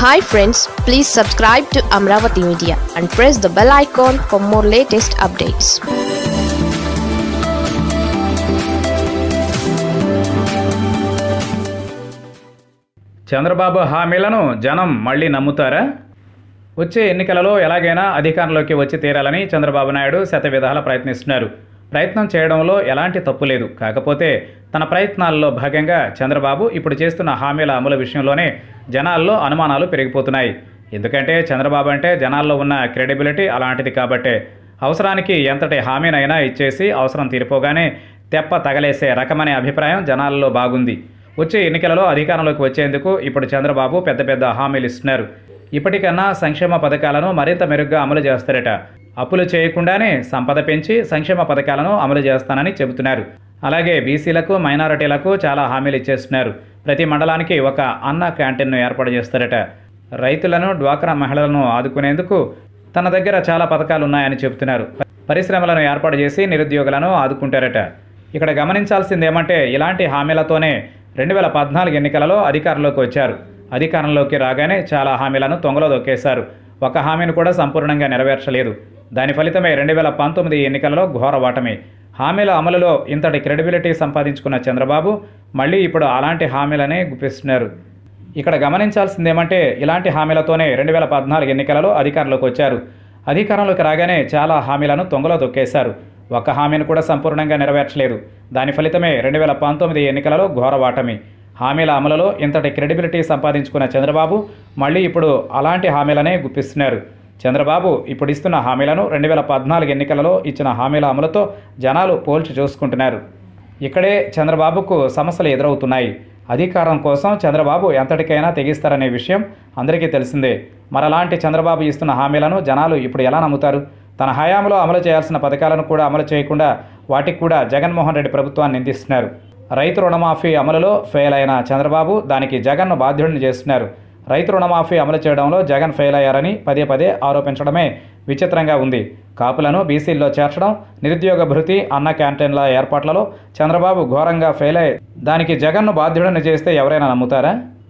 hi friends please subscribe to Amaravati media and press the bell icon for more latest updates Chandrababu హామీలను జనం మళ్ళీ నమ్ముతారా వచ్చే ఎన్నికలలో ఎలాగైనా అధికారంలోకి వచ్చి తీరాలని చంద్రబాబు నాయుడు శతవిధాల ప్రయత్నిస్తున్నారు ప్రయత్నం చేయడంలో ఎలాంటి తప్పు లేదు కాకపోతే తన ప్రయత్నాల్లో భాగంగా చంద్రబాబు ఇప్పుడు చేస్తున్న హామీల అమలు విషయంలోనే జనాల్లో అనుమానాలు పెరిగిపోతున్నాయి ఎందుకంటే చంద్రబాబు అంటే జనాల్లో ఉన్న క్రెడిబిలిటీ అలాంటిది కాబట్టే అవసరానికి ఎంతటి హామీనైనా ఇచ్చేసి అవసరం తీరిపోగానే తెప్ప తగలేసే రకమనే అభిప్రాయం జనాల్లో బాగుంది వచ్చే ఎన్నికలలో అధికారంలోకి వచ్చేందుకు ఇప్పుడు చంద్రబాబు పెద్ద పెద్ద హామీలు ఇస్తున్నారు ఇప్పటికన్నా సంక్షేమ పథకాలను మరింత మెరుగ్గా అమలు చేస్తారట అప్పులు చేయకుండానే సంపద పెంచి సంక్షేమ పథకాలను అమలు చేస్తానని చెబుతున్నారు అలాగే బీసీలకు మైనారిటీలకు చాలా హామీలు ఇచ్చేస్తున్నారు ప్రతి మండలానికి ఒక అన్న క్యాంటీన్ను ఏర్పాటు చేస్తారట రైతులను డ్వాక్రా మహిళలను ఆదుకునేందుకు తన దగ్గర చాలా పథకాలు ఉన్నాయని చెబుతున్నారు పరిశ్రమలను ఏర్పాటు చేసి నిరుద్యోగులను ఆదుకుంటారట ఇక్కడ గమనించాల్సింది ఏమంటే ఇలాంటి హామీలతోనే రెండు వేల పద్నాలుగు ఎన్నికలలో అధికారంలోకి వచ్చారు అధికారంలోకి రాగానే చాలా హామీలను తొంగలో దొక్కేశారు ఒక హామీని కూడా సంపూర్ణంగా నెరవేర్చలేదు దాని ఫలితమే రెండు వేల పంతొమ్మిది ఎన్నికలలో ఘోర ఓటమి హామీల అమలులో ఇంతటి క్రెడిబిలిటీ సంపాదించుకున్న చంద్రబాబు మళ్ళీ ఇప్పుడు అలాంటి హామీలనే గుప్పిస్తున్నారు ఇక్కడ గమనించాల్సిందేమంటే ఇలాంటి హామీలతోనే రెండు వేల పద్నాలుగు ఎన్నికలలో అధికారంలోకి వచ్చారు అధికారంలోకి రాగానే చాలా హామీలను తొంగలో తొక్కేశారు ఒక్క హామీని కూడా సంపూర్ణంగా నెరవేర్చలేదు దాని ఫలితమే రెండు వేల పంతొమ్మిది ఎన్నికలలో ఘోర ఓటమి హామీల అమలులో ఇంతటి క్రెడిబిలిటీ సంపాదించుకున్న చంద్రబాబు మళ్ళీ ఇప్పుడు అలాంటి హామీలనే గుప్పిస్తున్నారు చంద్రబాబు ఇప్పుడు ఇస్తున్న హామీలను రెండు వేల పద్నాలుగు ఎన్నికలలో ఇచ్చిన హామీల అమలుతో జనాలు పోల్చి చూసుకుంటున్నారు ఇక్కడే చంద్రబాబుకు సమస్యలు ఎదురవుతున్నాయి అధికారం కోసం చంద్రబాబు ఎంతటికైనా తెగిస్తారనే విషయం అందరికీ తెలిసిందే మరలాంటి చంద్రబాబు ఇస్తున్న హామీలను జనాలు ఇప్పుడు ఎలా నమ్ముతారు తన హయాంలో అమలు చేయాల్సిన పథకాలను కూడా అమలు చేయకుండా వాటికి కూడా జగన్మోహన్ రెడ్డి ప్రభుత్వాన్ని నిందిస్తున్నారు రైతు రుణమాఫీ అమలులో ఫెయిల్ అయిన చంద్రబాబు దానికి జగన్ను బాధ్యుడిని చేస్తున్నారు రైతు రుణమాఫీ అమలు చేయడంలో జగన్ ఫెయిల్ అయ్యారని పదే పదే ఆరోపించడమే విచిత్రంగా ఉంది కాపులను బీసీల్లో చేర్చడం నిరుద్యోగ భృతి అన్న క్యాంటీన్ల ఏర్పాట్లలో చంద్రబాబు ఘోరంగా ఫెయిల్ అయ్యి దానికి జగన్ను బాధ్యుడిని చేస్తే ఎవరైనా నమ్ముతారా